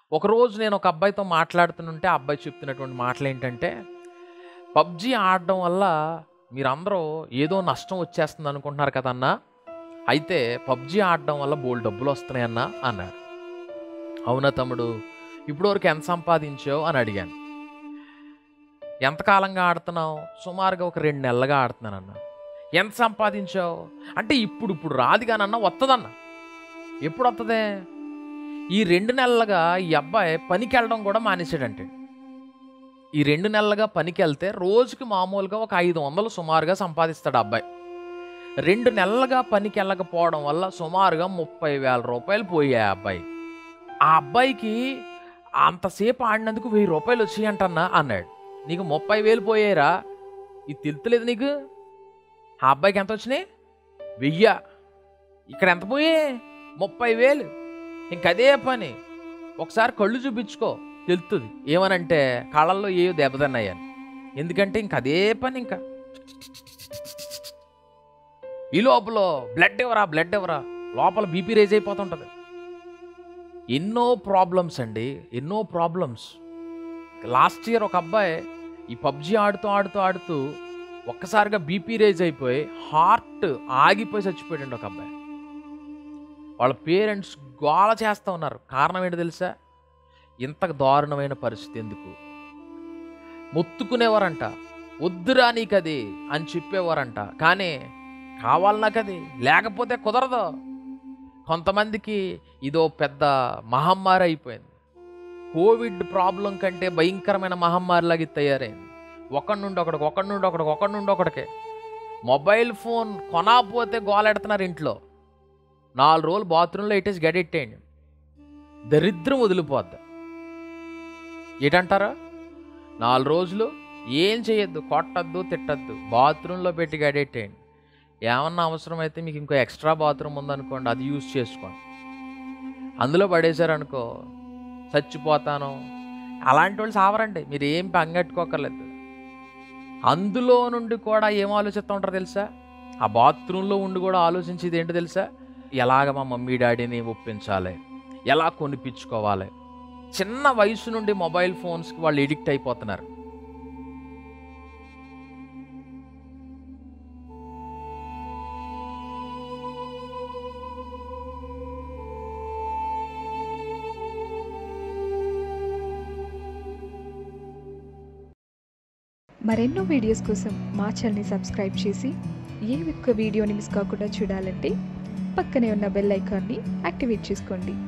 ఒకరోజు నేను ఒక అబ్బాయితో మాట్లాడుతుంటే ఆ అబ్బాయి చెప్తున్నటువంటి మాటలు ఏంటంటే పబ్జి ఆడడం వల్ల మీరందరూ ఏదో నష్టం వచ్చేస్తుంది అనుకుంటున్నారు కదన్నా అయితే పబ్జి ఆడడం వల్ల బోల్ డబ్బులు వస్తున్నాయన్నా అన్నాడు అవునా తమ్ముడు ఇప్పటివరకు ఎంత సంపాదించావు అని అడిగాను ఎంతకాలంగా ఆడుతున్నావు సుమారుగా ఒక రెండు నెలలుగా ఆడుతున్నాను అన్న ఎంత సంపాదించావు అంటే ఇప్పుడు ఇప్పుడు రాదు కానన్నా వస్తుందన్న ఎప్పుడు వస్తుందే ఈ రెండు నెలలుగా ఈ అబ్బాయి పనికి వెళ్ళడం కూడా మానేశాడంటే ఈ రెండు నెలలుగా పనికి వెళ్తే రోజుకి మామూలుగా ఒక ఐదు వందలు సుమారుగా సంపాదిస్తాడు ఆ అబ్బాయి రెండు నెలలుగా పనికి వెళ్ళకపోవడం వల్ల సుమారుగా ముప్పై వేల రూపాయలు పోయాయి ఆ అబ్బాయి ఆ అబ్బాయికి అంతసేపు ఆడినందుకు వెయ్యి రూపాయలు వచ్చాయంటన్నా అన్నాడు నీకు ముప్పై వేలు పోయాయిరా ఇది తెలుతలేదు నీకు ఆ అబ్బాయికి ఎంత వచ్చినాయి వెయ్య ఇక్కడ ఎంత పోయాయి ముప్పై వేలు ఇంకదే పని ఒకసారి కళ్ళు చూపించుకో తెలుస్తుంది ఏమనంటే కళ్ళల్లో ఏ దెబ్బతిన్నాయని ఎందుకంటే ఇంక అదే పని ఇంకా ఈ లోపల బ్లడ్ ఎవరా బ్లడ్ ఎవరా లోపల బీపీ రేజ్ అయిపోతుంటుంది ఎన్నో ప్రాబ్లమ్స్ అండి ఎన్నో ప్రాబ్లమ్స్ లాస్ట్ ఇయర్ ఒక అబ్బాయి ఈ పబ్జి ఆడుతూ ఆడుతూ ఆడుతూ ఒక్కసారిగా బీపీ రేజ్ అయిపోయి హార్ట్ ఆగిపోయి చచ్చిపోయాడు ఒక అబ్బాయి వాళ్ళ పేరెంట్స్ గోల చేస్తూ ఉన్నారు కారణం ఏంటో తెలుసా ఇంత దారుణమైన పరిస్థితి ఎందుకు మొత్తుకునేవారంట వద్దురా నీకది అని చెప్పేవారంట కానీ కావాలి నాకది లేకపోతే కుదరదు కొంతమందికి ఇదో పెద్ద మహమ్మారి అయిపోయింది కోవిడ్ ప్రాబ్లం కంటే భయంకరమైన మహమ్మారిలాగా ఇది తయారైంది ఒకడి నుండి ఒకడికి ఒకడి నుండి ఒకడికి ఒకడి నుండి ఒకడికి మొబైల్ ఫోన్ కొనకపోతే గోలెడుతున్నారు ఇంట్లో నాలుగు రోజులు బాత్రూంలో ఇటేసి గడెట్టేయండి దరిద్రం వదిలిపోద్ది ఏంటంటారా నాలుగు రోజులు ఏం చేయొద్దు కొట్టద్దు తిట్టద్దు బాత్రూంలో పెట్టి గడెట్టేయండి ఏమన్నా అవసరమైతే మీకు ఇంకో ఎక్స్ట్రా బాత్రూమ్ ఉందనుకోండి అది యూజ్ చేసుకోండి అందులో పడేశారనుకో చచ్చిపోతాను అలాంటి వాళ్ళు సావరండి మీరు ఏం పంగట్టుకోకర్లేదు అందులో నుండి కూడా ఏం ఆలోచిస్తూ ఉంటారో తెలుసా ఆ బాత్రూంలో ఉండి కూడా ఆలోచించేది ఏంటో తెలుసా ఎలాగ మా మమ్మీ డాడీని ఒప్పించాలి ఎలా కొనిపించుకోవాలి చిన్న వయసు నుండి మొబైల్ ఫోన్స్కి వాళ్ళు ఎడిక్ట్ అయిపోతున్నారు మరెన్నో వీడియోస్ కోసం మా ఛానల్ని సబ్స్క్రైబ్ చేసి ఏ ఒక్క వీడియోని మిస్ కాకుండా చూడాలంటే పక్కనే ఉన్న బెల్ ఐకాన్ని యాక్టివేట్ చేసుకోండి